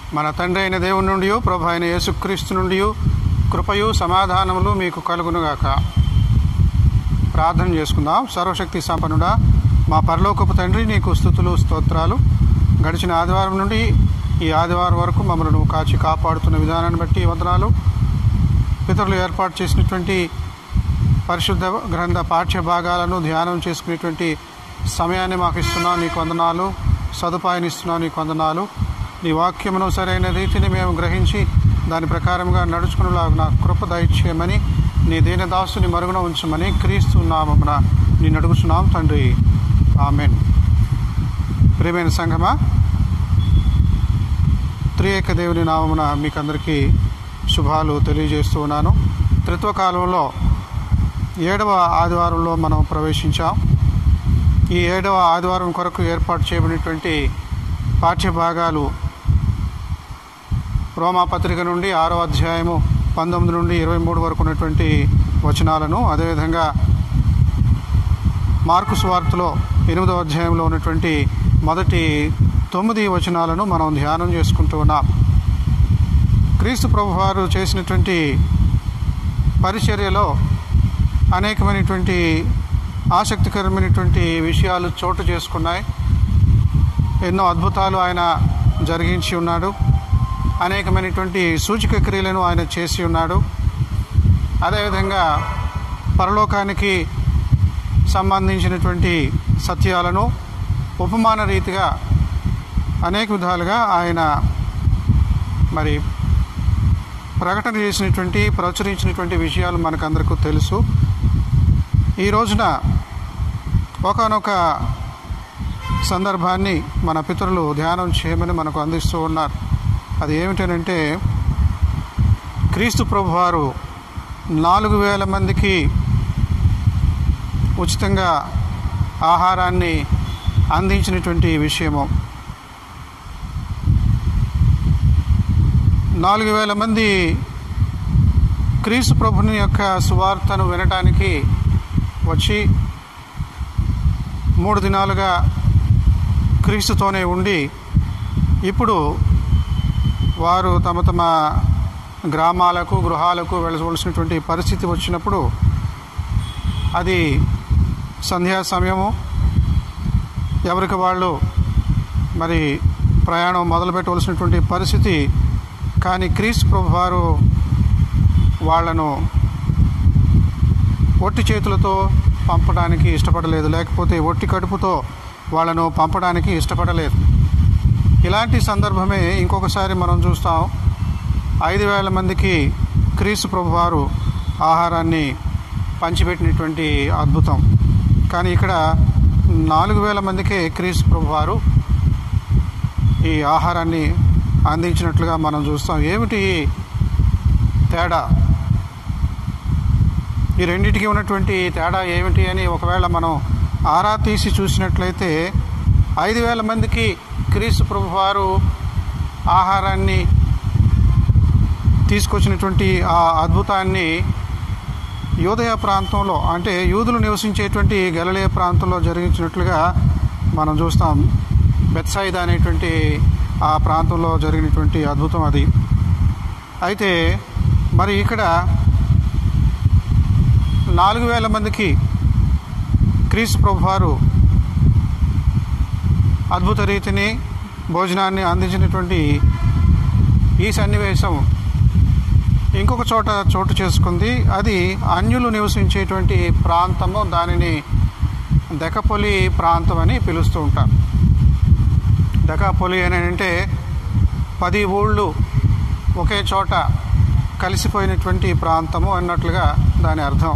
మన తండ్రి అయిన దేవుని నుండి ప్రభు అయిన యేసుక్రీస్తు నుండి కృపయు సమాధానములు మీకు కలుగునుగాక ప్రార్థన చేసుకుందాం సర్వశక్తి సంపన్నుడా మా పరలోకపు తండ్రి నీకు స్థుతులు స్తోత్రాలు గడిచిన ఆదివారం నుండి ఈ ఆదివారం వరకు మమ్మల్ని నువ్వు కాచి కాపాడుతున్న విధానాన్ని బట్టి వందనాలు పితరులు ఏర్పాటు చేసినటువంటి పరిశుద్ధ గ్రంథ పాఠ్య భాగాలను ధ్యానం చేసుకునేటువంటి సమయాన్ని మాకు ఇస్తున్నావు నీకు వందనాలు సదుపాయాన్ని ఇస్తున్నావు నీకు వందనాలు నీ వాక్యమును సరైన రీతిని మేము గ్రహించి దాని ప్రకారంగా నడుచుకునేలాగా నా కృప దయచేయమని నీ దీనదాసుని మరుగున ఉంచమని క్రీస్తు నామమున నేను అడుగుతున్నాం తండ్రి ఆమెన్ ప్రియమైన సంఘమా త్రియేక దేవుని నామమున మీకు అందరికీ శుభాలు తెలియజేస్తూ ఉన్నాను త్రిత్వకాలంలో ఏడవ ఆదివారంలో మనం ప్రవేశించాం ఈ ఏడవ ఆదివారం కొరకు ఏర్పాటు చేయబడినటువంటి పాఠ్య భాగాలు రోమాపత్రిక నుండి ఆరో అధ్యాయము పంతొమ్మిది నుండి ఇరవై మూడు వరకు ఉన్నటువంటి వచనాలను అదేవిధంగా మార్కు సువార్తలో ఎనిమిదవ అధ్యాయంలో ఉన్నటువంటి మొదటి తొమ్మిది వచనాలను మనం ధ్యానం చేసుకుంటూ ఉన్నాం క్రీస్తు ప్రభు వారు చేసినటువంటి పరిచర్యలో అనేకమైనటువంటి ఆసక్తికరమైనటువంటి విషయాలు చోటు చేసుకున్నాయి ఎన్నో అద్భుతాలు ఆయన జరిగించి ఉన్నాడు అనేకమైనటువంటి సూచిక క్రియలను ఆయన చేసి ఉన్నాడు అదేవిధంగా పరలోకానికి సంబంధించినటువంటి సత్యాలను ఉపమాన రీతిగా అనేక విధాలుగా ఆయన మరి ప్రకటన చేసినటువంటి ప్రచురించినటువంటి విషయాలు మనకందరికీ తెలుసు ఈ రోజున ఒకనొక సందర్భాన్ని మన పితరులు ధ్యానం చేయమని మనకు అందిస్తూ ఉన్నారు అది ఏమిటనంటే క్రీస్తు ప్రభు వారు నాలుగు వేల మందికి ఉచితంగా ఆహారాన్ని అందించినటువంటి విషయము నాలుగు వేల మంది క్రీస్తు ప్రభుని యొక్క సువార్తను వినటానికి వచ్చి మూడు దినాలుగా క్రీస్తుతోనే ఉండి ఇప్పుడు వారు తమ తమ గ్రామాలకు గృహాలకు వెళ్ళవలసినటువంటి పరిస్థితి వచ్చినప్పుడు అది సంధ్యా సమయము ఎవరికి వాళ్ళు మరి ప్రయాణం మొదలుపెట్టవలసినటువంటి పరిస్థితి కానీ క్రీస్తు ప్రభు వారు వాళ్లను ఒట్టి చేతులతో పంపడానికి ఇష్టపడలేదు లేకపోతే ఒట్టి కడుపుతో వాళ్ళను పంపడానికి ఇష్టపడలేదు ఇలాంటి సందర్భమే ఇంకొకసారి మనం చూస్తాం ఐదు వేల మందికి క్రీస్తు ప్రభు వారు ఆహారాన్ని పంచిపెట్టినటువంటి అద్భుతం కానీ ఇక్కడ నాలుగు వేల మందికే క్రీస్తు ప్రభు వారు ఈ ఆహారాన్ని అందించినట్లుగా మనం చూస్తాం ఏమిటి తేడా ఈ రెండింటికి ఉన్నటువంటి తేడా ఏమిటి అని ఒకవేళ మనం ఆరా తీసి చూసినట్లయితే ఐదు వేల మందికి క్రీస్తు ప్రభు వారు ఆహారాన్ని తీసుకొచ్చినటువంటి ఆ అద్భుతాన్ని యోదయ ప్రాంతంలో అంటే యూదులు నివసించేటువంటి గలలయ ప్రాంతంలో జరిగించినట్లుగా మనం చూస్తాం బెత్సాయిదా అనేటువంటి ఆ ప్రాంతంలో జరిగినటువంటి అద్భుతం అది అయితే మరి ఇక్కడ నాలుగు వేల మందికి క్రీస్తు ప్రభు వారు అద్భుత రీతిని భోజనాన్ని అందించినటువంటి ఈ సన్నివేశం ఇంకొక చోట చోటు చేసుకుంది అది అన్యులు నివసించేటువంటి ప్రాంతము దానిని దెకపొలి ప్రాంతం అని పిలుస్తూ ఉంటారు దెకాపొలి అని అంటే పది ఊళ్ళు ఒకే చోట కలిసిపోయినటువంటి ప్రాంతము అన్నట్లుగా దాని అర్థం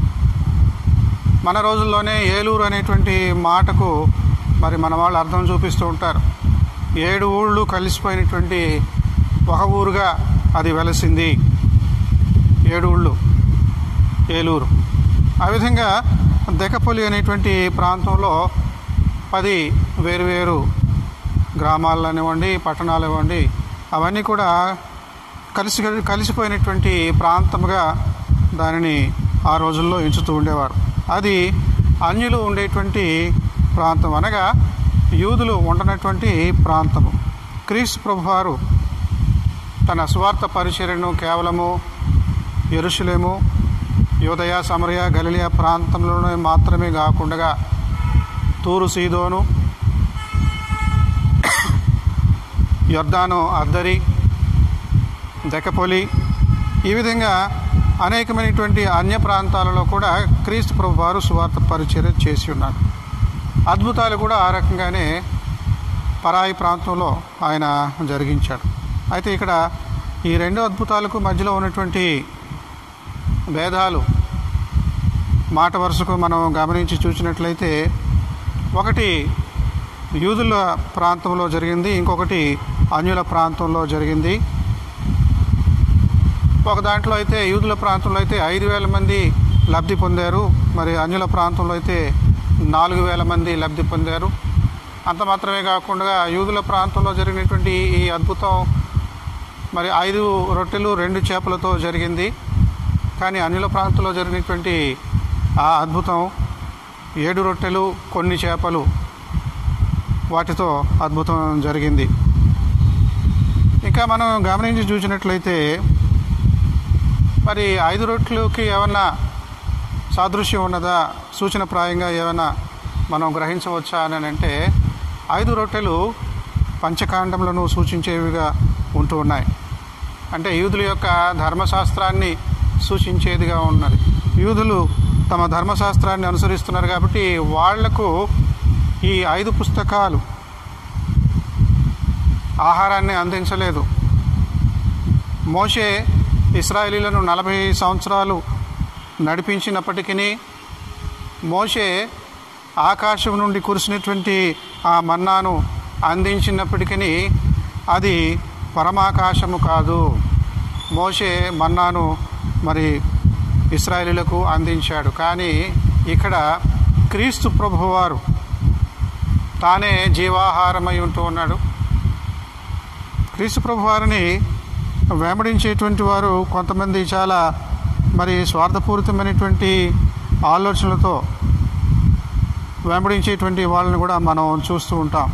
మన రోజుల్లోనే ఏలూరు అనేటువంటి మాటకు మరి మన వాళ్ళు అర్థం చూపిస్తూ ఉంటారు ఏడు ఊళ్ళు కలిసిపోయినటువంటి ఒక ఊరుగా అది వెలసింది ఏడు ఊళ్ళు ఏలూరు ఆ విధంగా దెకపొలి అనేటువంటి ప్రాంతంలో పది వేరువేరు గ్రామాలు అనివ్వండి పట్టణాలు ఇవ్వండి అవన్నీ కూడా కలిసి కలిసిపోయినటువంటి ప్రాంతముగా దానిని ఆ రోజుల్లో ఎంచుతూ ఉండేవారు అది అన్యులు ఉండేటువంటి ప్రాంతం అనగా యూదులు ఉండనటువంటి ప్రాంతము క్రీస్తు ప్రభువారు తన స్వార్థ పరిచర్యను కేవలము ఎరుషులేము యోదయ సమరయ గలిలియా ప్రాంతంలోనే మాత్రమే కాకుండా తూరు సీదోను యొర్దాను అద్దరి దెకపొలి ఈ విధంగా అనేకమైనటువంటి అన్య ప్రాంతాలలో కూడా క్రీస్తు ప్రభు వారు సువార్త పరిచర్య చేసి ఉన్నారు అద్భుతాలు కూడా ఆ రకంగానే పరాయి ప్రాంతంలో ఆయన జరిగించాడు అయితే ఇక్కడ ఈ రెండు అద్భుతాలకు మధ్యలో ఉన్నటువంటి భేదాలు మాట వరుసకు మనం గమనించి చూసినట్లయితే ఒకటి యూదుల ప్రాంతంలో జరిగింది ఇంకొకటి అన్యుల ప్రాంతంలో జరిగింది ఒక దాంట్లో అయితే యూదుల ప్రాంతంలో అయితే ఐదు వేల మంది లబ్ధి పొందారు మరి అన్యుల ప్రాంతంలో అయితే నాలుగు వేల మంది లబ్ధి పొందారు అంత మాత్రమే కాకుండా యూదుల ప్రాంతంలో జరిగినటువంటి ఈ అద్భుతం మరి ఐదు రొట్టెలు రెండు చేపలతో జరిగింది కానీ అన్యుల ప్రాంతంలో జరిగినటువంటి ఆ అద్భుతం ఏడు రొట్టెలు కొన్ని చేపలు వాటితో అద్భుతం జరిగింది ఇంకా మనం గమనించి చూసినట్లయితే మరి ఐదు రొట్టెలకి ఏమన్నా సాదృశ్యం ఉన్నదా సూచనప్రాయంగా ఏమైనా మనం గ్రహించవచ్చా అని అంటే ఐదు రొట్టెలు పంచకాండంలను సూచించేవిగా ఉంటూ ఉన్నాయి అంటే యూదుల యొక్క ధర్మశాస్త్రాన్ని సూచించేదిగా ఉన్నది యూదులు తమ ధర్మశాస్త్రాన్ని అనుసరిస్తున్నారు కాబట్టి వాళ్లకు ఈ ఐదు పుస్తకాలు ఆహారాన్ని అందించలేదు మోషే ఇస్రాయేలీలను నలభై సంవత్సరాలు నడిపించినప్పటికీ మోషే ఆకాశం నుండి కురిసినటువంటి ఆ మన్నాను అందించినప్పటికీ అది పరమాకాశము కాదు మోషే మన్నాను మరి ఇస్రాయేలీలకు అందించాడు కానీ ఇక్కడ క్రీస్తు ప్రభువారు తానే జీవాహారమై ఉంటూ ఉన్నాడు క్రీస్తు ప్రభువారిని వెంబడించేటువంటి వారు కొంతమంది చాలా మరి స్వార్థపూరితమైనటువంటి ఆలోచనలతో వెంబడించేటువంటి వాళ్ళని కూడా మనం చూస్తూ ఉంటాం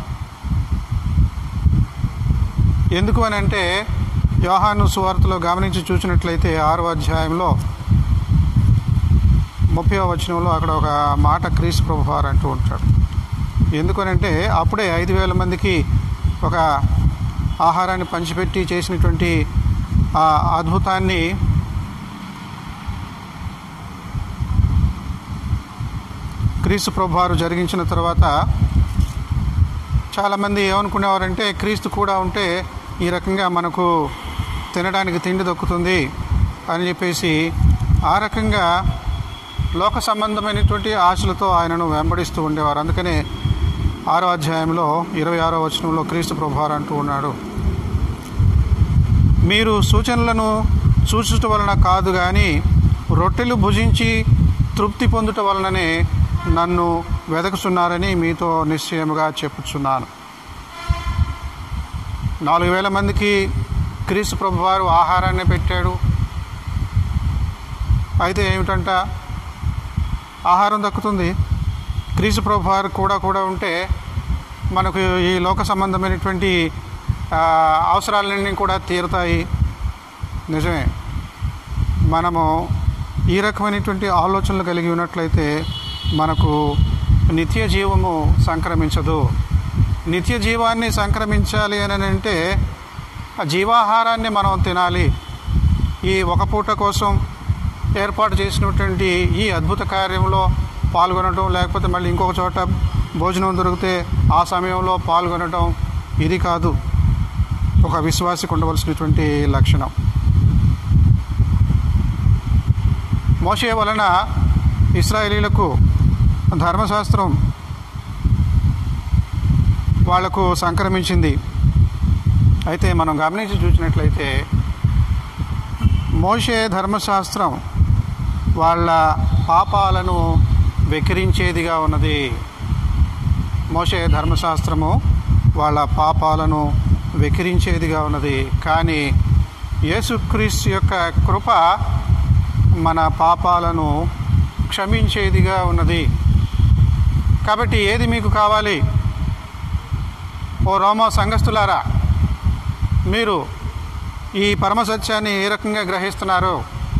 ఎందుకు అని అంటే యోహాను సువార్తలో గమనించి చూసినట్లయితే ఆరో అధ్యాయంలో ముప్పై వచనంలో అక్కడ ఒక మాట క్రీస్తు ప్రభువారు అంటూ ఉంటాడు ఎందుకనంటే అప్పుడే ఐదు వేల మందికి ఒక ఆహారాన్ని పంచిపెట్టి చేసినటువంటి ఆ అద్భుతాన్ని క్రీస్తు ప్రభువారు జరిగించిన తర్వాత చాలామంది ఏమనుకునేవారంటే క్రీస్తు కూడా ఉంటే ఈ రకంగా మనకు తినడానికి తిండి దొక్కుతుంది అని చెప్పేసి ఆ రకంగా లోక సంబంధమైనటువంటి ఆశలతో ఆయనను వెంబడిస్తూ ఉండేవారు అందుకనే ఆరో అధ్యాయంలో ఇరవై ఆరో వచనంలో క్రీస్తు ప్రభువారు అంటూ ఉన్నాడు మీరు సూచనలను సూచించటం వలన కాదు కానీ రొట్టెలు భుజించి తృప్తి పొందుట వలననే నన్ను వెదకుతున్నారని మీతో నిశ్చయముగా చెప్పుచున్నాను నాలుగు వేల మందికి క్రీస్తు ప్రభువారు ఆహారాన్ని పెట్టాడు అయితే ఏమిటంట ఆహారం దక్కుతుంది క్రీస్తు ప్రభువారు కూడా కూడా ఉంటే మనకు ఈ లోక సంబంధమైనటువంటి ఆ, అవసరాలన్నీ కూడా తీరుతాయి నిజమే మనము ఈ రకమైనటువంటి ఆలోచనలు కలిగి ఉన్నట్లయితే మనకు నిత్య జీవము సంక్రమించదు నిత్య జీవాన్ని సంక్రమించాలి అని అంటే ఆ జీవాహారాన్ని మనం తినాలి ఈ ఒక పూట కోసం ఏర్పాటు చేసినటువంటి ఈ అద్భుత కార్యంలో పాల్గొనడం లేకపోతే మళ్ళీ ఇంకొక చోట భోజనం దొరికితే ఆ సమయంలో పాల్గొనడం ఇది కాదు ఒక విశ్వాసికి ఉండవలసినటువంటి లక్షణం మోషే వలన ఇస్రాయేలీలకు ధర్మశాస్త్రం వాళ్లకు సంక్రమించింది అయితే మనం గమనించి చూసినట్లయితే మోషే ధర్మశాస్త్రం వాళ్ళ పాపాలను వెకిరించేదిగా ఉన్నది మోషే ధర్మశాస్త్రము వాళ్ళ పాపాలను వెకిరించేదిగా ఉన్నది కానీ యేసుక్రీస్తు యొక్క కృప మన పాపాలను క్షమించేదిగా ఉన్నది కాబట్టి ఏది మీకు కావాలి ఓ రోమా సంఘస్థులారా మీరు ఈ పరమ సత్యాన్ని ఏ రకంగా గ్రహిస్తున్నారు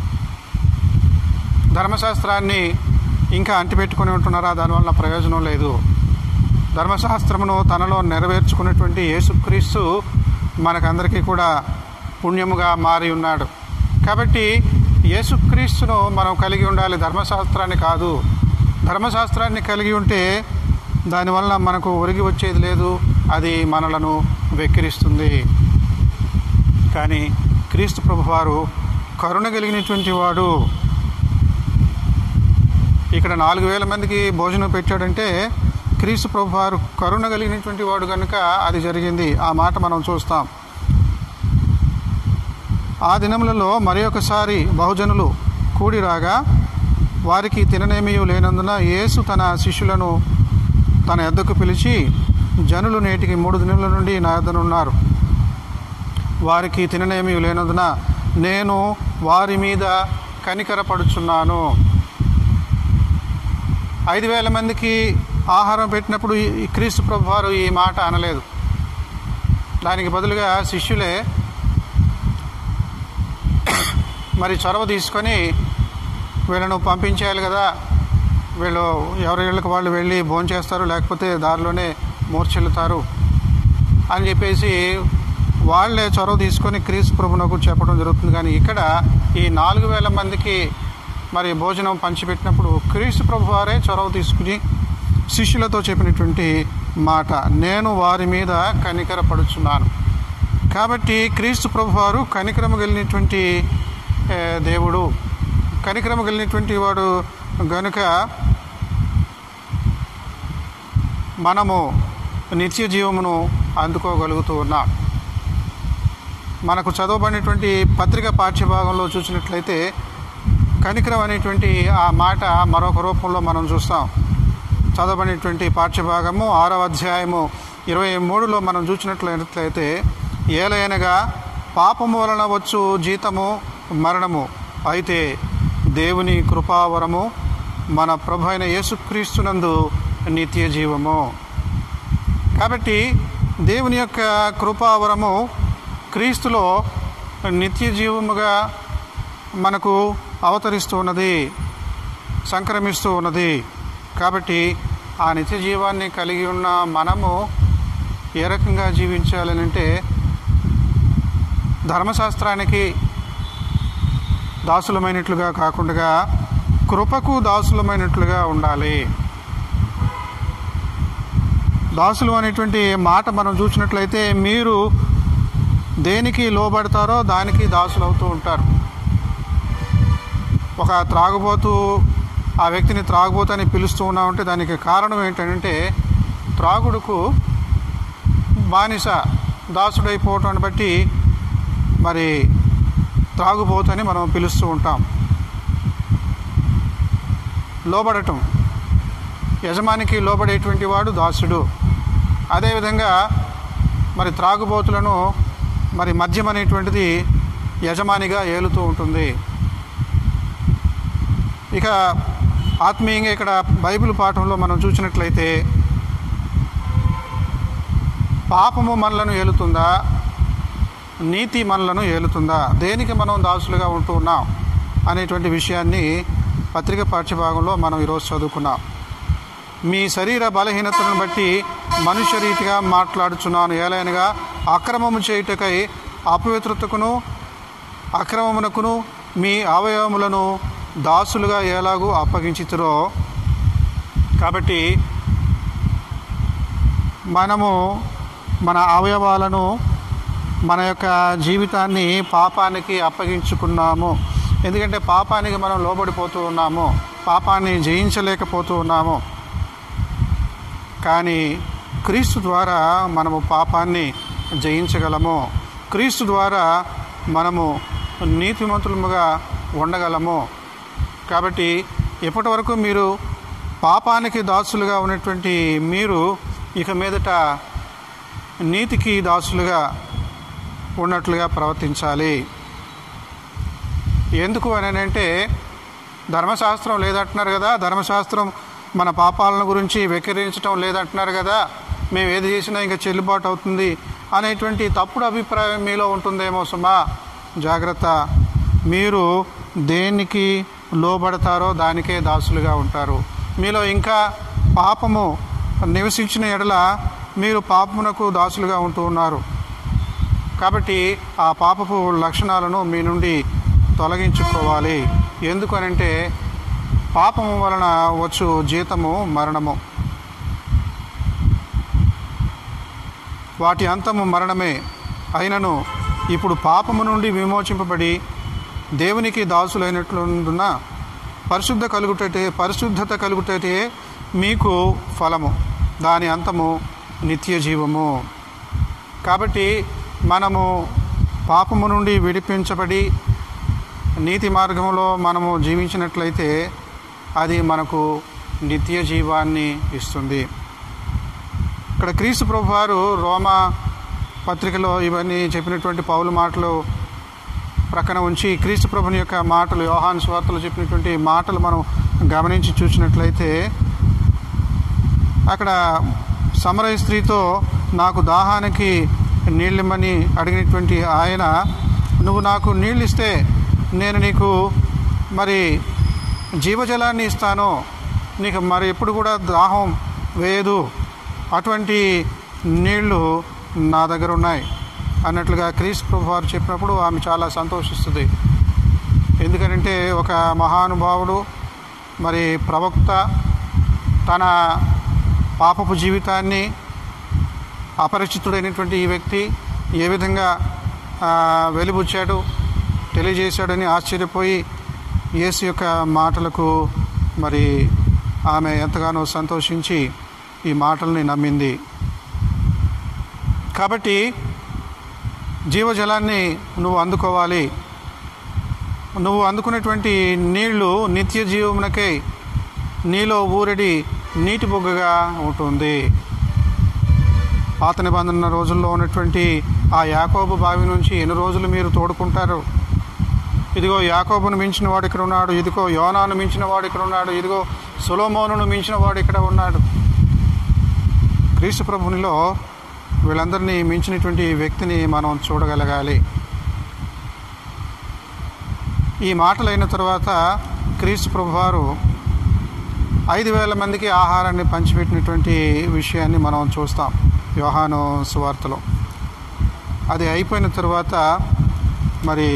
ధర్మశాస్త్రాన్ని ఇంకా అంటిపెట్టుకొని ఉంటున్నారా దానివల్ల ప్రయోజనం లేదు ధర్మశాస్త్రమును తనలో నెరవేర్చుకున్నటువంటి యేసుక్రీస్తు మనకందరికీ కూడా పుణ్యముగా మారి ఉన్నాడు కాబట్టి యేసుక్రీస్తును మనం కలిగి ఉండాలి ధర్మశాస్త్రాన్ని కాదు ధర్మశాస్త్రాన్ని కలిగి ఉంటే దానివల్ల మనకు ఒరిగి వచ్చేది లేదు అది మనలను వెక్కిరిస్తుంది కానీ క్రీస్తు ప్రభువారు కరుణ కలిగినటువంటి వాడు ఇక్కడ నాలుగు వేల మందికి భోజనం పెట్టాడంటే క్రీస్తు ప్రభువారు కరుణ కలిగినటువంటి వాడు కనుక అది జరిగింది ఆ మాట మనం చూస్తాం ఆ దినములలో మరి ఒకసారి బహుజనులు కూడి రాగా వారికి తిననేమీ లేనందున యేసు తన శిష్యులను తన ఎద్దకు పిలిచి జనులు నేటికి మూడు దినముల నుండి నా ఎద్దనున్నారు వారికి తిననేమీ లేనందున నేను వారి మీద కనికరపడుచున్నాను ఐదు వేల మందికి ఆహారం పెట్టినప్పుడు ఈ- ఈ క్రీస్తు ప్రభు వారు ఈ మాట అనలేదు దానికి బదులుగా శిష్యులే మరి చొరవ తీసుకొని వీళ్ళను పంపించేయాలి కదా వీళ్ళు ఎవరి ఇళ్ళకి వాళ్ళు వెళ్ళి భోంచేస్తారు లేకపోతే దారిలోనే మూర్చెల్లుతారు అని చెప్పేసి వాళ్ళే చొరవ తీసుకొని క్రీస్తు ప్రభునకు చెప్పడం జరుగుతుంది కానీ ఇక్కడ ఈ నాలుగు వేల మందికి మరి భోజనం పంచిపెట్టినప్పుడు క్రీస్తు ప్రభు వారే చొరవ తీసుకుని శిష్యులతో చెప్పినటువంటి మాట నేను వారి మీద కనికరపడుచున్నాను కాబట్టి క్రీస్తు ప్రభు వారు కనికరము కలిగినటువంటి ఏ, దేవుడు కనికరము కలిగినటువంటి వాడు గనుక మనము నిత్య జీవమును అందుకోగలుగుతూ ఉన్నాం మనకు చదవబడినటువంటి పత్రిక పాఠ్యభాగంలో చూసినట్లయితే కనికరం అనేటువంటి ఆ మాట మరొక రూపంలో మనం చూస్తాం చదవబడినటువంటి పాఠ్యభాగము ఆరవ అధ్యాయము ఇరవై మూడులో మనం చూసినట్లయితే ఏలయనగా పాపము వలన వచ్చు జీతము మరణము అయితే దేవుని కృపావరము మన ప్రభు అయిన యేసుక్రీస్తునందు నిత్య జీవము కాబట్టి దేవుని యొక్క కృపావరము క్రీస్తులో నిత్య జీవముగా మనకు అవతరిస్తూ ఉన్నది సంక్రమిస్తూ ఉన్నది కాబట్టి ఆ నిత్య జీవాన్ని కలిగి ఉన్న మనము ఏ రకంగా జీవించాలని అంటే ధర్మశాస్త్రానికి దాసులమైనట్లుగా కాకుండా కృపకు దాసులమైనట్లుగా ఉండాలి దాసులు అనేటువంటి మాట మనం చూసినట్లయితే మీరు దేనికి లోబడతారో దానికి దాసులు అవుతూ ఉంటారు ఒక త్రాగుబోతు ఆ వ్యక్తిని త్రాగుబోతు అని పిలుస్తూ ఉన్నామంటే దానికి కారణం ఏంటంటే త్రాగుడుకు బానిస దాసుడైపోవటాన్ని బట్టి మరి త్రాగుబోతు అని మనం పిలుస్తూ ఉంటాం లోబడటం యజమానికి లోబడేటువంటి వాడు దాసుడు అదేవిధంగా మరి త్రాగుబోతులను మరి మద్యం అనేటువంటిది యజమానిగా ఏలుతూ ఉంటుంది ఇక ఆత్మీయంగా ఇక్కడ బైబిల్ పాఠంలో మనం చూసినట్లయితే పాపము మనలను ఏలుతుందా నీతి మనలను ఏలుతుందా దేనికి మనం దాసులుగా ఉంటూ ఉన్నాం అనేటువంటి విషయాన్ని పత్రిక పాఠ్యభాగంలో మనం ఈరోజు చదువుకున్నాం మీ శరీర బలహీనతను బట్టి మనుష్య రీతిగా మాట్లాడుచున్నాను ఏలైనగా అక్రమము చేయుటకై అపవిత్రతకును అక్రమమునకును మీ అవయవములను దాసులుగా ఎలాగూ అప్పగించుతురో కాబట్టి మనము మన అవయవాలను మన యొక్క జీవితాన్ని పాపానికి అప్పగించుకున్నాము ఎందుకంటే పాపానికి మనం లోబడిపోతూ ఉన్నాము పాపాన్ని జయించలేకపోతూ ఉన్నాము కానీ క్రీస్తు ద్వారా మనము పాపాన్ని జయించగలము క్రీస్తు ద్వారా మనము నీతిమంతులముగా ఉండగలము కాబట్టి ఇప్పటి వరకు మీరు పాపానికి దాసులుగా ఉన్నటువంటి మీరు ఇక మీదట నీతికి దాసులుగా ఉన్నట్లుగా ప్రవర్తించాలి ఎందుకు అని అంటే ధర్మశాస్త్రం లేదంటున్నారు కదా ధర్మశాస్త్రం మన పాపాలను గురించి వెక్కిరించడం లేదంటున్నారు కదా మేము ఏది చేసినా ఇంకా చెల్లుబాటు అవుతుంది అనేటువంటి తప్పుడు అభిప్రాయం మీలో ఉంటుందేమో సుమా జాగ్రత్త మీరు దేనికి లోబడతారో దానికే దాసులుగా ఉంటారు మీలో ఇంకా పాపము నివసించిన ఎడల మీరు పాపమునకు దాసులుగా ఉంటూ ఉన్నారు కాబట్టి ఆ పాపపు లక్షణాలను మీ నుండి తొలగించుకోవాలి ఎందుకనంటే పాపము వలన వచ్చు జీతము మరణము వాటి అంతము మరణమే అయినను ఇప్పుడు పాపము నుండి విమోచింపబడి దేవునికి దాసులైనట్లున్న పరిశుద్ధ కలుగుటటే పరిశుద్ధత కలుగుటటే మీకు ఫలము దాని అంతము నిత్య జీవము కాబట్టి మనము పాపము నుండి విడిపించబడి నీతి మార్గంలో మనము జీవించినట్లయితే అది మనకు నిత్య జీవాన్ని ఇస్తుంది ఇక్కడ క్రీస్తు ప్రభు వారు రోమా పత్రికలో ఇవన్నీ చెప్పినటువంటి పౌలు మాటలు ప్రక్కన ఉంచి క్రీస్తు ప్రభుని యొక్క మాటలు యోహాన్ స్వార్తలు చెప్పినటువంటి మాటలు మనం గమనించి చూసినట్లయితే అక్కడ సమరయ స్త్రీతో నాకు దాహానికి నీళ్ళిమ్మని అడిగినటువంటి ఆయన నువ్వు నాకు నీళ్ళు ఇస్తే నేను నీకు మరి జీవజలాన్ని ఇస్తాను నీకు మరి ఎప్పుడు కూడా దాహం వేయదు అటువంటి నీళ్లు నా దగ్గర ఉన్నాయి అన్నట్లుగా క్రీస్తు ప్రభు వారు చెప్పినప్పుడు ఆమె చాలా సంతోషిస్తుంది ఎందుకంటే ఒక మహానుభావుడు మరి ప్రవక్త తన పాపపు జీవితాన్ని అపరిచితుడైనటువంటి ఈ వ్యక్తి ఏ విధంగా ఆ, వెలిబుచ్చాడు తెలియజేశాడని ఆశ్చర్యపోయి యేసు యొక్క మాటలకు మరి ఆమె ఎంతగానో సంతోషించి ఈ మాటల్ని నమ్మింది కాబట్టి జీవజలాన్ని నువ్వు అందుకోవాలి నువ్వు అందుకునేటువంటి నీళ్లు నిత్య జీవమునకై నీలో ఊరడి నీటి బొగ్గగా ఉంటుంది పాత నిబంధన రోజుల్లో ఉన్నటువంటి ఆ యాకోబు బావి నుంచి ఎన్ని రోజులు మీరు తోడుకుంటారు ఇదిగో యాకోబును మించిన వాడు ఇక్కడ ఉన్నాడు ఇదిగో యోనాను మించిన వాడు ఇక్కడ ఉన్నాడు ఇదిగో సులోమోనును మించిన వాడు ఇక్కడ ఉన్నాడు క్రీస్తు ప్రభునిలో వీళ్ళందరినీ మించినటువంటి వ్యక్తిని మనం చూడగలగాలి ఈ మాటలైన తర్వాత క్రీస్తు ప్రభువారు ఐదు వేల మందికి ఆహారాన్ని పంచిపెట్టినటువంటి విషయాన్ని మనం చూస్తాం యోహాను సువార్తలో అది అయిపోయిన తర్వాత మరి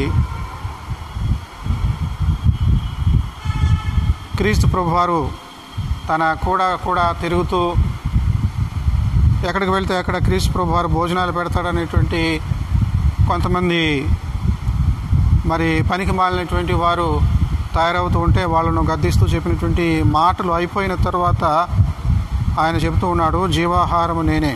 క్రీస్తు ప్రభువారు తన కూడా కూడా తిరుగుతూ ఎక్కడికి వెళ్తే అక్కడ క్రీస్తు ప్రభువారు భోజనాలు పెడతాడనేటువంటి కొంతమంది మరి పనికి మాలినటువంటి వారు తయారవుతూ ఉంటే వాళ్ళను గద్దిస్తూ చెప్పినటువంటి మాటలు అయిపోయిన తర్వాత ఆయన చెబుతూ ఉన్నాడు జీవాహారము నేనే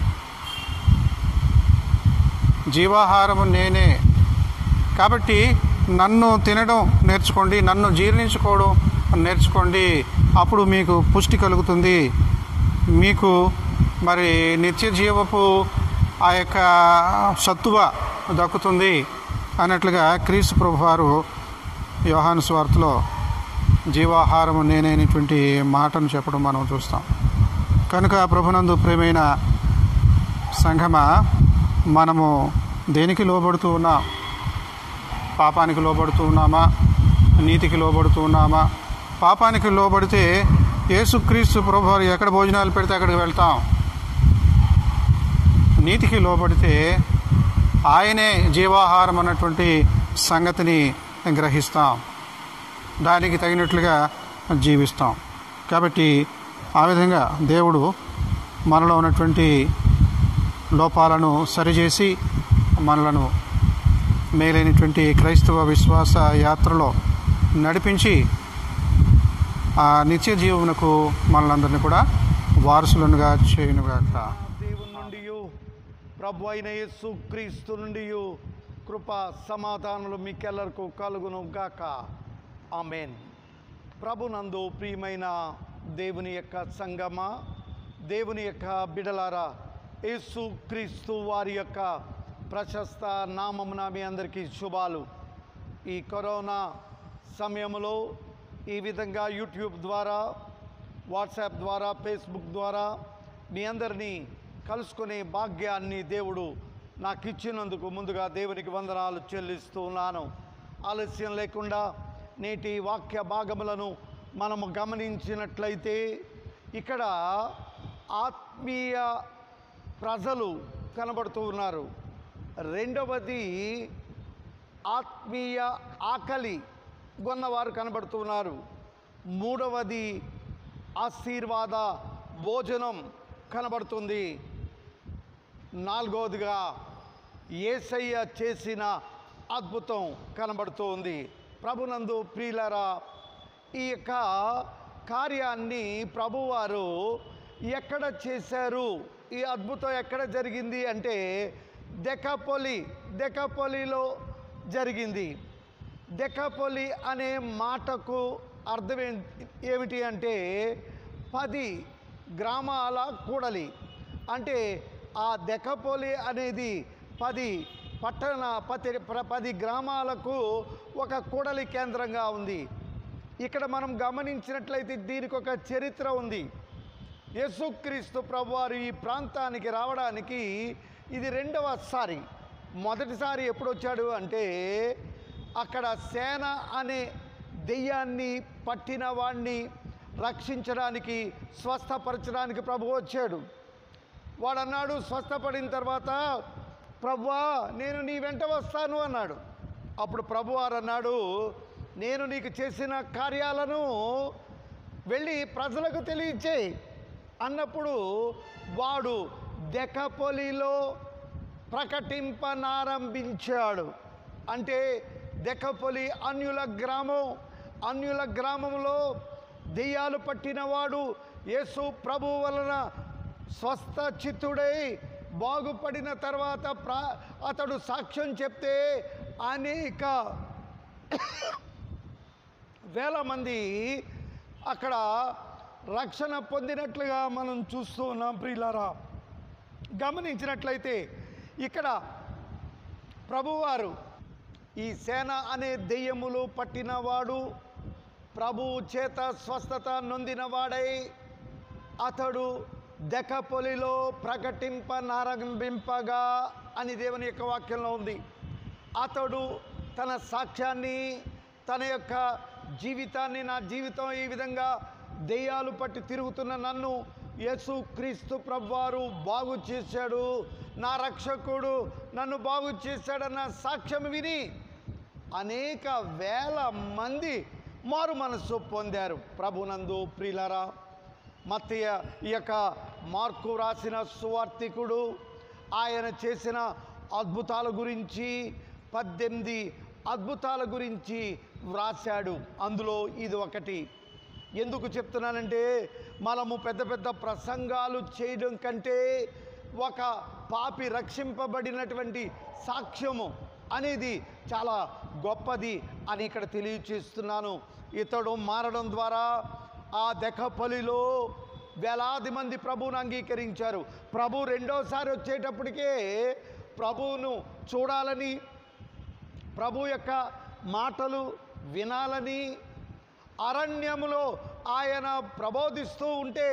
జీవాహారము నేనే కాబట్టి నన్ను తినడం నేర్చుకోండి నన్ను జీర్ణించుకోవడం నేర్చుకోండి అప్పుడు మీకు పుష్టి కలుగుతుంది మీకు మరి నిత్య జీవపు ఆ యొక్క సత్తువ దక్కుతుంది అన్నట్లుగా క్రీస్తు ప్రభు వారు యోహాను స్వార్థలో జీవాహారము నేనేనటువంటి మాటను చెప్పడం మనం చూస్తాం కనుక ప్రభునందు ప్రేమైన సంఘమా మనము దేనికి లోబడుతూ ఉన్నాం పాపానికి లోబడుతూ ఉన్నామా నీతికి లోబడుతూ ఉన్నామా పాపానికి లోబడితే యేసుక్రీస్తు ప్రభు వారు ఎక్కడ భోజనాలు పెడితే అక్కడికి వెళ్తాం నీతికి లోబడితే ఆయనే జీవాహారం అన్నటువంటి సంగతిని గ్రహిస్తాం దానికి తగినట్లుగా జీవిస్తాం కాబట్టి ఆ విధంగా దేవుడు మనలో ఉన్నటువంటి లోపాలను సరిచేసి మనలను మేలైనటువంటి క్రైస్తవ విశ్వాస యాత్రలో నడిపించి ఆ నిత్య జీవమునకు మనలందరినీ కూడా వారసులనుగా చేయునుగాక దేవుని నుండి ప్రభు అయిన యేసు క్రీస్తు నుండి కృప సమాధానములు మీకెల్లరకు కలుగును గాక ఆమెన్ ప్రభునందు ప్రియమైన దేవుని యొక్క సంగమ దేవుని యొక్క బిడలారా యేసు క్రీస్తు వారి యొక్క ప్రశస్త నామమున మీ అందరికీ శుభాలు ఈ కరోనా సమయంలో ఈ విధంగా యూట్యూబ్ ద్వారా వాట్సాప్ ద్వారా ఫేస్బుక్ ద్వారా మీ అందరినీ కలుసుకునే భాగ్యాన్ని దేవుడు నాకు ఇచ్చినందుకు ముందుగా దేవునికి వందనాలు చెల్లిస్తూ ఉన్నాను ఆలస్యం లేకుండా నేటి వాక్య భాగములను మనము గమనించినట్లయితే ఇక్కడ ఆత్మీయ ప్రజలు కనబడుతూ ఉన్నారు రెండవది ఆత్మీయ ఆకలి కొన్నవారు కనబడుతున్నారు మూడవది ఆశీర్వాద భోజనం కనబడుతుంది నాలుగవదిగా ఏసయ్య చేసిన అద్భుతం కనబడుతోంది ప్రభునందు ప్రియులరా ఈ యొక్క కార్యాన్ని ప్రభువారు ఎక్కడ చేశారు ఈ అద్భుతం ఎక్కడ జరిగింది అంటే దెకపొలి దెకపొలిలో జరిగింది దెకపొలి అనే మాటకు అర్థం ఏ- ఏమిటి అంటే పది గ్రామాల కూడలి అంటే ఆ దెకపొలి అనేది పది పట్టణ పతి ప్ర- పది గ్రామాలకు ఒక కూడలి కేంద్రంగా ఉంది ఇక్కడ మనం గమనించినట్లయితే దీనికి ఒక చరిత్ర ఉంది యేసుక్రీస్తు ప్రభువారు ఈ ప్రాంతానికి రావడానికి ఇది రెండవసారి మొదటిసారి ఎప్పుడు వచ్చాడు అంటే అక్కడ సేన అనే దెయ్యాన్ని పట్టిన వాడిని రక్షించడానికి స్వస్థపరచడానికి ప్రభు వచ్చాడు వాడు అన్నాడు స్వస్థపడిన తర్వాత ప్రభువా నేను నీ వెంట వస్తాను అన్నాడు అప్పుడు ప్రభువారు అన్నాడు నేను నీకు చేసిన కార్యాలను వెళ్ళి ప్రజలకు తెలియచేయి అన్నప్పుడు వాడు దెకపొలిలో ప్రకటింపనారంభించాడు అంటే దెకపొలి అన్యుల గ్రామం అన్యుల గ్రామంలో దెయ్యాలు పట్టినవాడు యేసు ప్రభు వలన స్వస్థ చిత్తుడై బాగుపడిన తర్వాత ప్రా అతడు సాక్ష్యం చెప్తే అనేక వేల మంది అక్కడ రక్షణ పొందినట్లుగా మనం చూస్తూ ఉన్నాం ప్రియులారా గమనించినట్లయితే ఇక్కడ ప్రభువారు ఈ సేన అనే దెయ్యములు పట్టినవాడు ప్రభువు చేత స్వస్థత నొందినవాడై అతడు దెకపొలిలో ప్రకటింపనారంభింపగా అని దేవుని యొక్క వాక్యంలో ఉంది అతడు తన సాక్ష్యాన్ని తన యొక్క జీవితాన్ని నా జీవితం ఈ విధంగా దెయ్యాలు పట్టి తిరుగుతున్న నన్ను యేసు క్రీస్తు ప్రభువారు బాగు చేశాడు నా రక్షకుడు నన్ను బాగు చేశాడన్న సాక్ష్యం విని అనేక వేల మంది మారు మనస్సు పొందారు ప్రభునందు ప్రియులరా మత్తయ్య ఈ యొక్క మార్కు రాసిన సువార్థికుడు ఆయన చేసిన అద్భుతాల గురించి పద్దెనిమిది అద్భుతాల గురించి వ్రాశాడు అందులో ఇది ఒకటి ఎందుకు చెప్తున్నానంటే మనము పెద్ద పెద్ద ప్రసంగాలు చేయడం కంటే ఒక పాపి రక్షింపబడినటువంటి సాక్ష్యము అనేది చాలా గొప్పది అని ఇక్కడ తెలియచేస్తున్నాను ఇతడు మారడం ద్వారా ఆ దెకపలిలో వేలాది మంది ప్రభువును అంగీకరించారు ప్రభు రెండోసారి వచ్చేటప్పటికే ప్రభువును చూడాలని ప్రభు యొక్క మాటలు వినాలని అరణ్యములో ఆయన ప్రబోధిస్తూ ఉంటే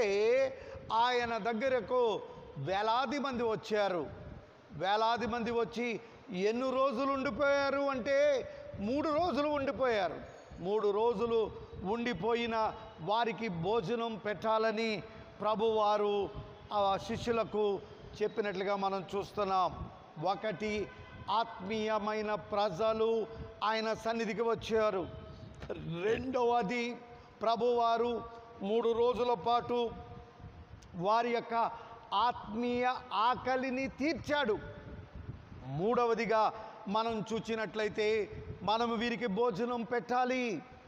ఆయన దగ్గరకు వేలాది మంది వచ్చారు వేలాది మంది వచ్చి ఎన్ని రోజులు ఉండిపోయారు అంటే మూడు రోజులు ఉండిపోయారు మూడు రోజులు ఉండిపోయిన వారికి భోజనం పెట్టాలని ప్రభువారు ఆ శిష్యులకు చెప్పినట్లుగా మనం చూస్తున్నాం ఒకటి ఆత్మీయమైన ప్రజలు ఆయన సన్నిధికి వచ్చారు రెండవది ప్రభువారు మూడు రోజుల పాటు వారి యొక్క ఆత్మీయ ఆకలిని తీర్చాడు మూడవదిగా మనం చూచినట్లయితే మనము వీరికి భోజనం పెట్టాలి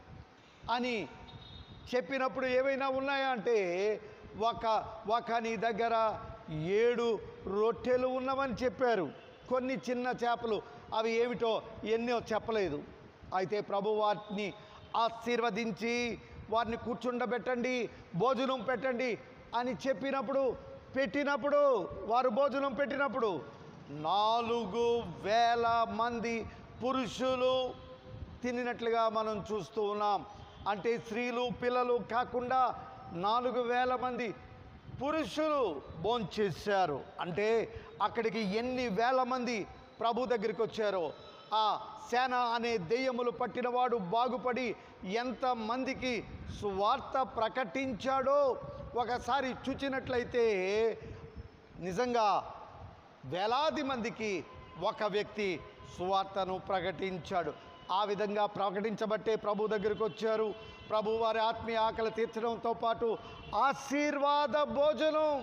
అని చెప్పినప్పుడు ఏవైనా ఉన్నాయా అంటే ఒక ఒక నీ దగ్గర ఏడు రొట్టెలు ఉన్నవని చెప్పారు కొన్ని చిన్న చేపలు అవి ఏమిటో ఎన్నో చెప్పలేదు అయితే ప్రభు వారిని ఆశీర్వదించి వారిని కూర్చుండబెట్టండి భోజనం పెట్టండి అని చెప్పినప్పుడు పెట్టినప్పుడు వారు భోజనం పెట్టినప్పుడు నాలుగు వేల మంది పురుషులు తినినట్లుగా మనం చూస్తూ ఉన్నాం అంటే స్త్రీలు పిల్లలు కాకుండా నాలుగు వేల మంది పురుషులు భోంచేశారు అంటే అక్కడికి ఎన్ని వేల మంది ప్రభు దగ్గరికి వచ్చారో ఆ సేన అనే దెయ్యములు పట్టినవాడు బాగుపడి ఎంతమందికి సువార్త ప్రకటించాడో ఒకసారి చూచినట్లయితే నిజంగా వేలాది మందికి ఒక వ్యక్తి సువార్తను ప్రకటించాడు ఆ విధంగా ప్రకటించబట్టే ప్రభు దగ్గరికి వచ్చారు ప్రభు వారి ఆత్మీయ ఆకలి తీర్చడంతో పాటు ఆశీర్వాద భోజనం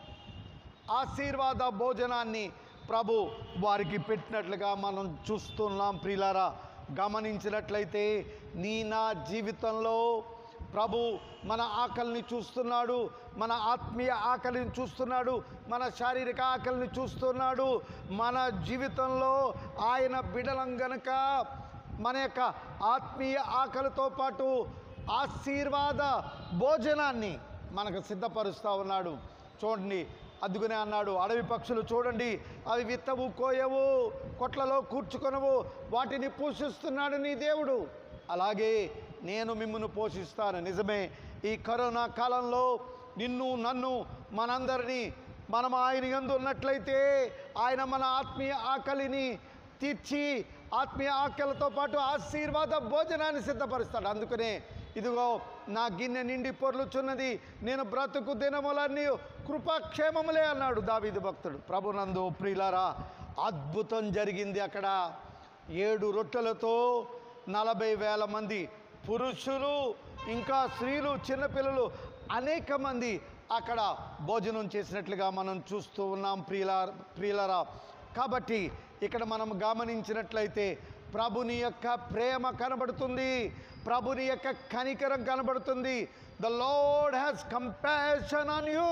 ఆశీర్వాద భోజనాన్ని ప్రభు వారికి పెట్టినట్లుగా మనం చూస్తున్నాం ప్రియులారా గమనించినట్లయితే నీ నా జీవితంలో ప్రభు మన ఆకలిని చూస్తున్నాడు మన ఆత్మీయ ఆకలిని చూస్తున్నాడు మన శారీరక ఆకలిని చూస్తున్నాడు మన జీవితంలో ఆయన బిడలం గనక మన యొక్క ఆత్మీయ ఆకలితో పాటు ఆశీర్వాద భోజనాన్ని మనకు సిద్ధపరుస్తూ ఉన్నాడు చూడండి అందుకునే అన్నాడు అడవి పక్షులు చూడండి అవి విత్తవు కోయవు కొట్లలో కూర్చుకొనవు వాటిని పోషిస్తున్నాడు నీ దేవుడు అలాగే నేను మిమ్మల్ని పోషిస్తాను నిజమే ఈ కరోనా కాలంలో నిన్ను నన్ను మనందరినీ మనం ఆయన యందు ఉన్నట్లయితే ఆయన మన ఆత్మీయ ఆకలిని తీర్చి ఆత్మీయ ఆకలితో పాటు ఆశీర్వాద భోజనాన్ని సిద్ధపరుస్తాడు అందుకనే ఇదిగో నా గిన్నె నిండి పొర్లుచున్నది నేను బ్రతుకు దినములన్నీ కృపాక్షేమములే అన్నాడు దావీదు భక్తుడు ప్రభునందు ప్రియులారా అద్భుతం జరిగింది అక్కడ ఏడు రొట్టెలతో నలభై వేల మంది పురుషులు ఇంకా స్త్రీలు చిన్నపిల్లలు అనేక మంది అక్కడ భోజనం చేసినట్లుగా మనం చూస్తూ ఉన్నాం ప్రియుల ప్రియులరా కాబట్టి ఇక్కడ మనం గమనించినట్లయితే ప్రభుని యొక్క ప్రేమ కనబడుతుంది ప్రభుని యొక్క కనికరం కనబడుతుంది the lord has compassion on you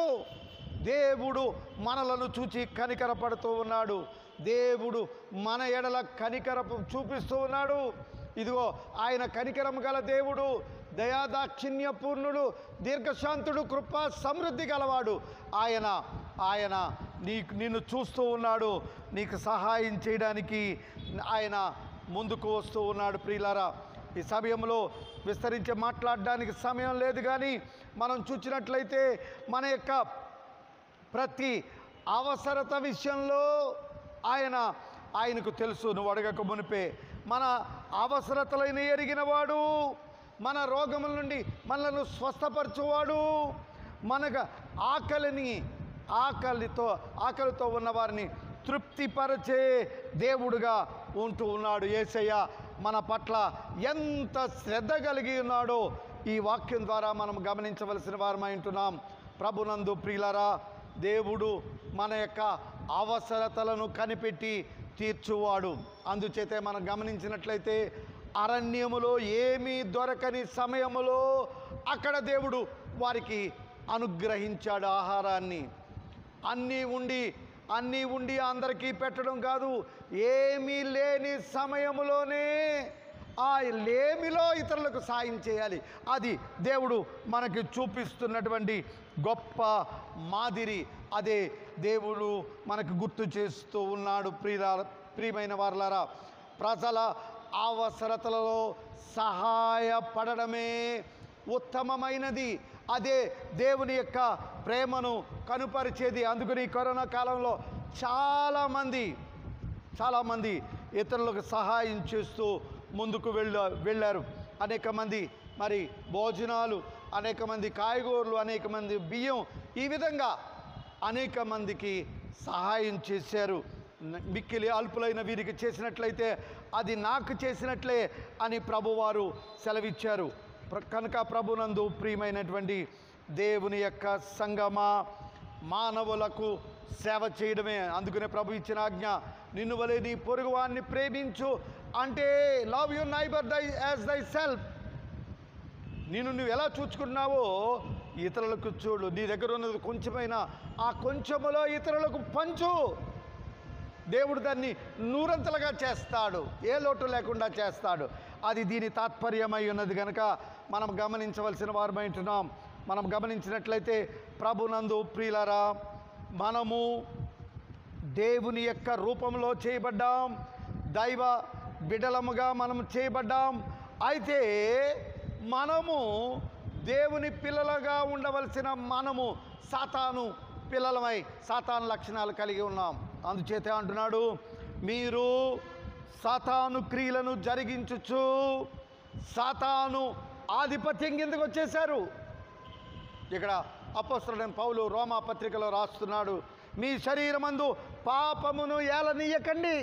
దేవుడు మనలను చూచి కనికరపడుతూ ఉన్నాడు దేవుడు మన ఎడల కనికరపు చూపిస్తూ ఉన్నాడు ఇదిగో ఆయన కనికరం గల దేవుడు దయాదాక్షిణ్య పూర్ణుడు దీర్ఘశాంతుడు కృప సమృద్ధి గలవాడు ఆయన ఆయన నీకు నిన్ను చూస్తూ ఉన్నాడు నీకు సహాయం చేయడానికి ఆయన ముందుకు వస్తూ ఉన్నాడు ప్రియులారా ఈ సమయంలో విస్తరించి మాట్లాడడానికి సమయం లేదు కానీ మనం చూసినట్లయితే మన యొక్క ప్రతి అవసరత విషయంలో ఆయన ఆయనకు తెలుసు నువ్వు అడగక మునిపే మన అవసరతలను ఎరిగినవాడు మన రోగముల నుండి మనలను స్వస్థపరచువాడు మనకు ఆకలిని ఆకలితో ఆకలితో ఉన్నవారిని తృప్తిపరచే దేవుడుగా ఉంటూ ఉన్నాడు ఏసయ్య మన పట్ల ఎంత శ్రద్ధ కలిగి ఉన్నాడో ఈ వాక్యం ద్వారా మనం గమనించవలసిన వారమై ఉంటున్నాం ప్రభునందు ప్రియులరా దేవుడు మన యొక్క అవసరతలను కనిపెట్టి తీర్చువాడు అందుచేతే మనం గమనించినట్లయితే అరణ్యములో ఏమీ దొరకని సమయములో అక్కడ దేవుడు వారికి అనుగ్రహించాడు ఆహారాన్ని అన్నీ ఉండి అన్నీ ఉండి అందరికీ పెట్టడం కాదు ఏమీ లేని సమయంలోనే ఆ లేమిలో ఇతరులకు సాయం చేయాలి అది దేవుడు మనకి చూపిస్తున్నటువంటి గొప్ప మాదిరి అదే దేవుడు మనకు గుర్తు చేస్తూ ఉన్నాడు ప్రియ ప్రియమైన వారలారా ప్రజల అవసరతలలో సహాయపడడమే ఉత్తమమైనది అదే దేవుని యొక్క ప్రేమను కనుపరిచేది అందుకని ఈ కరోనా కాలంలో చాలామంది చాలామంది ఇతరులకు సహాయం చేస్తూ ముందుకు వెళ్ళ వెళ్ళారు అనేక మంది మరి భోజనాలు అనేక మంది కాయగూరలు అనేక మంది బియ్యం ఈ విధంగా అనేక మందికి సహాయం చేశారు న- మిక్కిలి అల్పులైన వీరికి చేసినట్లయితే అది నాకు చేసినట్లే అని ప్రభువారు సెలవిచ్చారు ప్ర- కనుక ప్రభునందు ప్రియమైనటువంటి దేవుని యొక్క సంగమా మానవులకు సేవ చేయడమే అందుకనే ప్రభు ఇచ్చిన ఆజ్ఞ నిన్ను వలె నీ పొరుగువాన్ని ప్రేమించు అంటే love you neighbour thy as thyself నేను నువ్వు ఎలా చూచుకున్నావో ఇతరులకు చూడు నీ దగ్గర ఉన్నది కొంచెమైనా ఆ కొంచెములో ఇతరులకు పంచు దేవుడు దాన్ని నూరంతలుగా చేస్తాడు ఏ లోటు లేకుండా చేస్తాడు అది దీని తాత్పర్యమై ఉన్నది కనుక మనం గమనించవలసిన వారమై ఉంటున్నాం మనం గమనించినట్లయితే ప్రభునందు ప్రియులరా మనము దేవుని యొక్క రూపంలో చేయబడ్డాం దైవ బిడలముగా మనం చేయబడ్డాం అయితే మనము దేవుని పిల్లలుగా ఉండవలసిన మనము సాతాను పిల్లలమై సాతాను లక్షణాలు కలిగి ఉన్నాం అందుచేత అంటున్నాడు మీరు సాతాను క్రియలను జరిగించుచు సాతాను ఆధిపత్యం కిందకు వచ్చేశారు ఇక్కడ అపస్తుడైన పౌలు రోమా పత్రికలో రాస్తున్నాడు మీ శరీరమందు పాపమును ఏలనీయకండి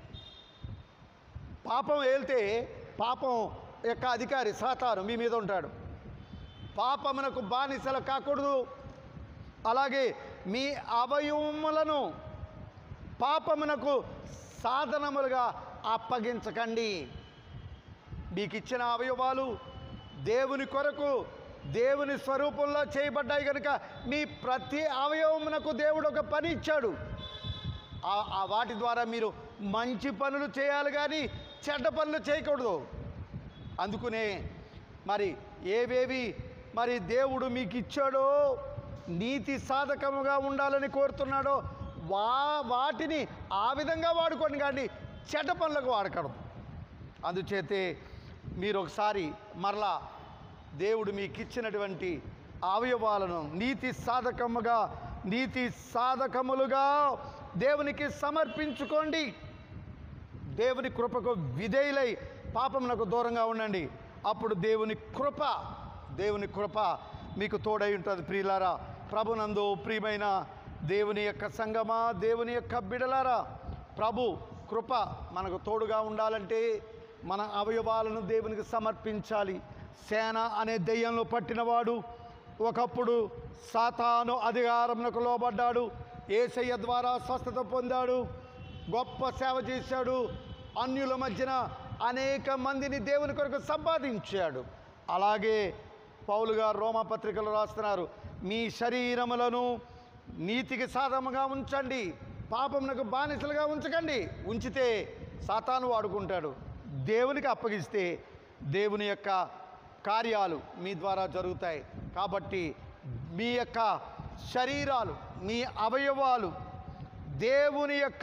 పాపం ఏల్తే పాపం యొక్క అధికారి సాతాను మీ మీద ఉంటాడు పాపమునకు బానిసలు కాకూడదు అలాగే మీ అవయవములను పాపమునకు సాధనములుగా అప్పగించకండి మీకు ఇచ్చిన అవయవాలు దేవుని కొరకు దేవుని స్వరూపంలో చేయబడ్డాయి కనుక మీ ప్రతి అవయవమునకు దేవుడు ఒక పని ఇచ్చాడు ఆ- ఆ వాటి ద్వారా మీరు మంచి పనులు చేయాలి కానీ చెడ్డ పనులు చేయకూడదు అందుకునే మరి ఏవేవి మరి దేవుడు మీకు ఇచ్చాడో నీతి సాధకముగా ఉండాలని కోరుతున్నాడో వా వాటిని ఆ విధంగా వాడుకోండి కానీ చెడ్డ పనులకు వాడకూడదు అందుచేతే మీరు ఒకసారి మరలా దేవుడు మీకు ఇచ్చినటువంటి అవయవాలను నీతి సాధకముగా నీతి సాధకములుగా దేవునికి సమర్పించుకోండి దేవుని కృపకు విధేయులై పాపమునకు దూరంగా ఉండండి అప్పుడు దేవుని కృప దేవుని కృప మీకు తోడై ఉంటుంది ప్రియులారా ప్రభునందు ప్రియమైన దేవుని యొక్క సంగమా దేవుని యొక్క బిడలారా ప్రభు కృప మనకు తోడుగా ఉండాలంటే మన అవయవాలను దేవునికి సమర్పించాలి సేన అనే దెయ్యంలో పట్టినవాడు ఒకప్పుడు సాతాను అధికారమునకు లోబడ్డాడు ఏసయ్య ద్వారా స్వస్థత పొందాడు గొప్ప సేవ చేశాడు అన్యుల మధ్యన అనేక మందిని దేవుని కొరకు సంపాదించాడు అలాగే పౌలు గారు రోమా పత్రికలు రాస్తున్నారు మీ శరీరములను నీతికి సాధముగా ఉంచండి పాపమునకు బానిసలుగా ఉంచకండి ఉంచితే సాతాను వాడుకుంటాడు దేవునికి అప్పగిస్తే దేవుని యొక్క కార్యాలు మీ ద్వారా జరుగుతాయి కాబట్టి మీ యొక్క శరీరాలు మీ అవయవాలు దేవుని యొక్క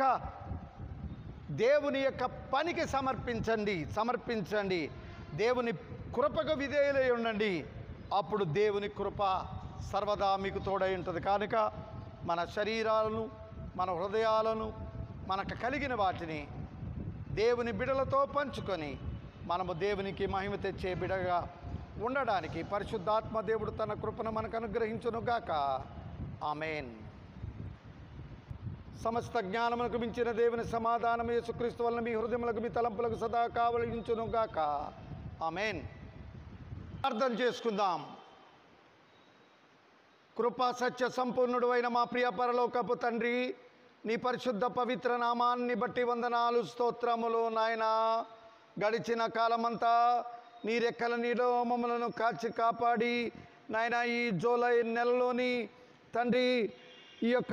దేవుని యొక్క పనికి సమర్పించండి సమర్పించండి దేవుని కృపకు విధేయులై ఉండండి అప్పుడు దేవుని కృప సర్వదా మీకు తోడై ఉంటుంది కనుక మన శరీరాలను మన హృదయాలను మనకు కలిగిన వాటిని దేవుని బిడలతో పంచుకొని మనము దేవునికి మహిమ తెచ్చే బిడగా ఉండడానికి పరిశుద్ధాత్మ దేవుడు తన కృపను మనకు అనుగ్రహించునుగాక ఆమెన్ సమస్త జ్ఞానములకు మించిన దేవుని సమాధానం యేసుక్రీస్తు వలన మీ హృదయములకు మీ తలంపులకు సదా కావలించునుగాక ఆమెన్ అర్థం చేసుకుందాం కృపా సత్య సంపూర్ణుడు అయిన మా ప్రియ పరలోకపు తండ్రి నీ పరిశుద్ధ పవిత్ర నామాన్ని బట్టి వందనాలు స్తోత్రములు నాయనా గడిచిన కాలమంతా నీ రెక్కల నీలో మమ్మలను కాచి కాపాడి నాయన ఈ జూలై నెలలోని తండ్రి ఈ యొక్క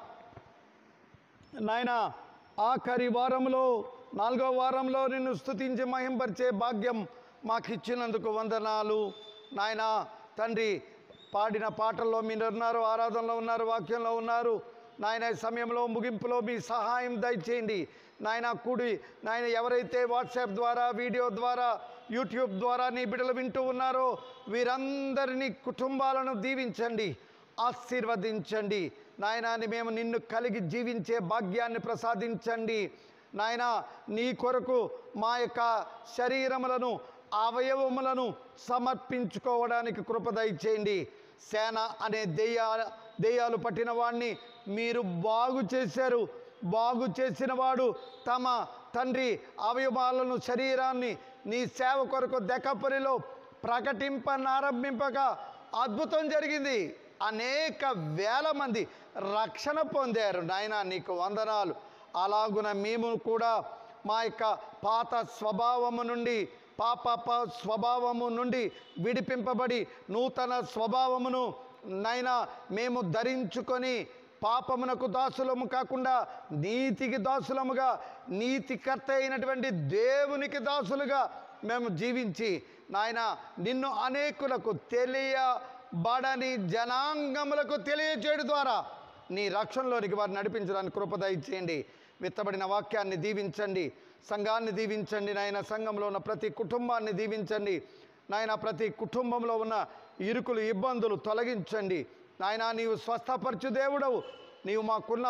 నాయన ఆఖరి వారంలో నాలుగో వారంలో నిన్ను స్తుతించి మహింపరిచే భాగ్యం మాకు ఇచ్చినందుకు వందనాలు నాయన తండ్రి పాడిన పాటల్లో మీరు ఉన్నారు ఆరాధనలో ఉన్నారు వాక్యంలో ఉన్నారు నాయన ఈ సమయంలో ముగింపులో మీ సహాయం దయచేయండి నాయన కూడి నాయన ఎవరైతే వాట్సాప్ ద్వారా వీడియో ద్వారా యూట్యూబ్ ద్వారా నీ బిడ్డలు వింటూ ఉన్నారో వీరందరినీ కుటుంబాలను దీవించండి ఆశీర్వదించండి నాయనాని మేము నిన్ను కలిగి జీవించే భాగ్యాన్ని ప్రసాదించండి నాయన నీ కొరకు మా యొక్క శరీరములను అవయవములను సమర్పించుకోవడానికి కృప దయచేయండి సేన అనే దెయ్యా దెయ్యాలు పట్టిన వాడిని మీరు బాగు చేశారు బాగు చేసిన వాడు తమ తండ్రి అవయవాలను శరీరాన్ని నీ సేవ కొరకు దెకపరిలో ప్రకటింపనారంభింపగా అద్భుతం జరిగింది అనేక వేల మంది రక్షణ పొందారు నాయన నీకు వందనాలు అలాగున మేము కూడా మా యొక్క పాత స్వభావము నుండి పాప ప- స్వభావము నుండి విడిపింపబడి నూతన స్వభావమును నైనా మేము ధరించుకొని పాపమునకు దాసులము కాకుండా నీతికి దాసులముగా నీతికర్త అయినటువంటి దేవునికి దాసులుగా మేము జీవించి నాయన నిన్ను అనేకులకు తెలియబడని జనాంగములకు తెలియచేయడం ద్వారా నీ రక్షణలోనికి వారిని నడిపించడానికి కృప దయచేయండి విత్తబడిన వాక్యాన్ని దీవించండి సంఘాన్ని దీవించండి నాయన సంఘంలో ఉన్న ప్రతి కుటుంబాన్ని దీవించండి నాయన ప్రతి కుటుంబంలో ఉన్న ఇరుకులు ఇబ్బందులు తొలగించండి నాయన నీవు స్వస్థపరచు దేవుడవు నీవు మాకున్నావు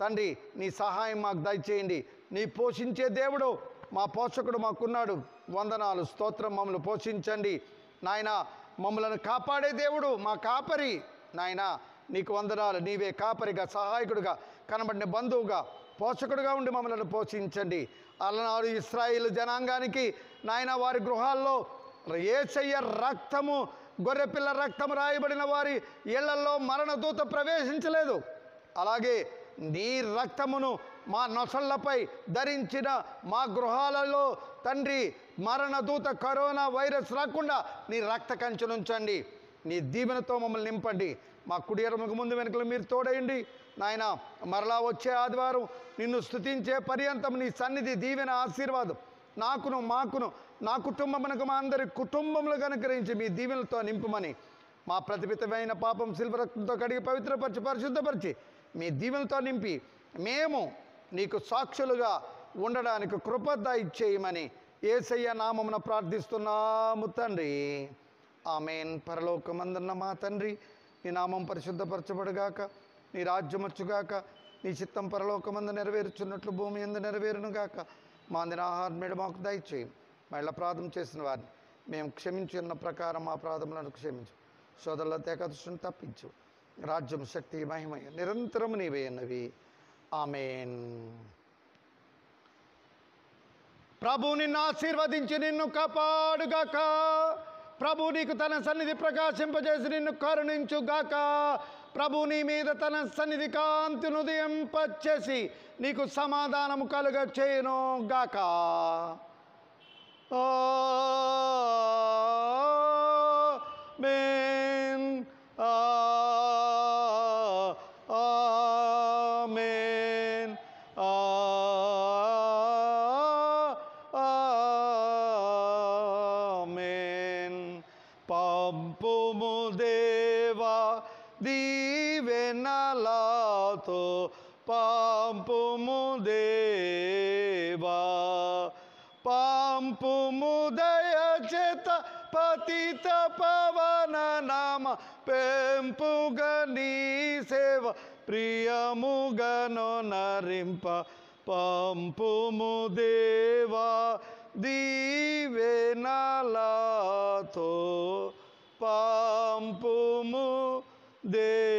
తండ్రి నీ సహాయం మాకు దయచేయండి నీ పోషించే దేవుడు మా పోషకుడు మాకున్నాడు వందనాలు స్తోత్రం మమ్మల్ని పోషించండి నాయన మమ్మల్ని కాపాడే దేవుడు మా కాపరి నాయన నీకు వందనాలు నీవే కాపరిగా సహాయకుడిగా కనబడిన బంధువుగా పోషకుడుగా ఉండి మమ్మల్ని పోషించండి అలనాడు ఇస్రాయిల్ జనాంగానికి నాయన వారి గృహాల్లో ఏసయ్య రక్తము గొర్రెపిల్ల రక్తము రాయబడిన వారి ఇళ్లలో మరణదూత ప్రవేశించలేదు అలాగే నీ రక్తమును మా నొసళ్లపై ధరించిన మా గృహాలలో తండ్రి మరణదూత కరోనా వైరస్ రాకుండా నీ రక్త కంచునుంచండి నీ దీవెనతో మమ్మల్ని నింపండి మా కుడి ఎడమకు ముందు వెనుకలు మీరు తోడయండి నాయన మరలా వచ్చే ఆదివారం నిన్ను స్తుతించే పర్యంతం నీ సన్నిధి దీవెన ఆశీర్వాదం నాకును మాకును నా కుటుంబమునకు మా అందరి కుటుంబములకు అనుగ్రహించి మీ దీవెనలతో నింపుమని మా ప్రతిపితమైన పాపం శిల్వరక్తంతో కడిగి పవిత్రపరిచి పరిశుద్ధపరిచి మీ దీవెనలతో నింపి మేము నీకు సాక్షులుగా ఉండడానికి కృపద ఇచ్చేయమని ఏసయ్య నామమున ప్రార్థిస్తున్నాము తండ్రి ఆమెన్ పరలోకమందున్న మా తండ్రి నీ నామం పరిశుద్ధపరచబడుగాక నీ రాజ్యం వచ్చుగాక నీ చిత్తం పరలోకమందు నెరవేరుచున్నట్లు భూమి ఎందు నెరవేరునుగాక మా అందిన ఆహారం మీద మాకు దయచేయం మళ్ళీ ప్రార్థన చేసిన వారిని మేము క్షమించి ఉన్న ప్రకారం మా ప్రార్థనలను క్షమించు సోదరుల తెగదృష్టిని తప్పించు రాజ్యం శక్తి మహిమయ నిరంతరం నీవే అన్నవి ఆమెన్ ప్రభు నిన్ను ఆశీర్వదించి నిన్ను కాపాడుగాక ప్రభు నీకు తన సన్నిధి ప్రకాశింపజేసి నిన్ను కరుణించుగాక ప్రభు నీ మీద తన సన్నిధి కాంతిని ఉదయింపచేసి నీకు సమాధానము కలుగ చేయను గాక ఆమేన్ ఆమేన్ ఆమేన్ పంపుము దేవా దీవెనలాతో పంపుము దేవా పంపుము దయచేత పతిత పవన నామ పెంపుగా నీ సేవ ప్రియముగను నరింప పంపుము దేవా దీవెనలాతో పంపుము దే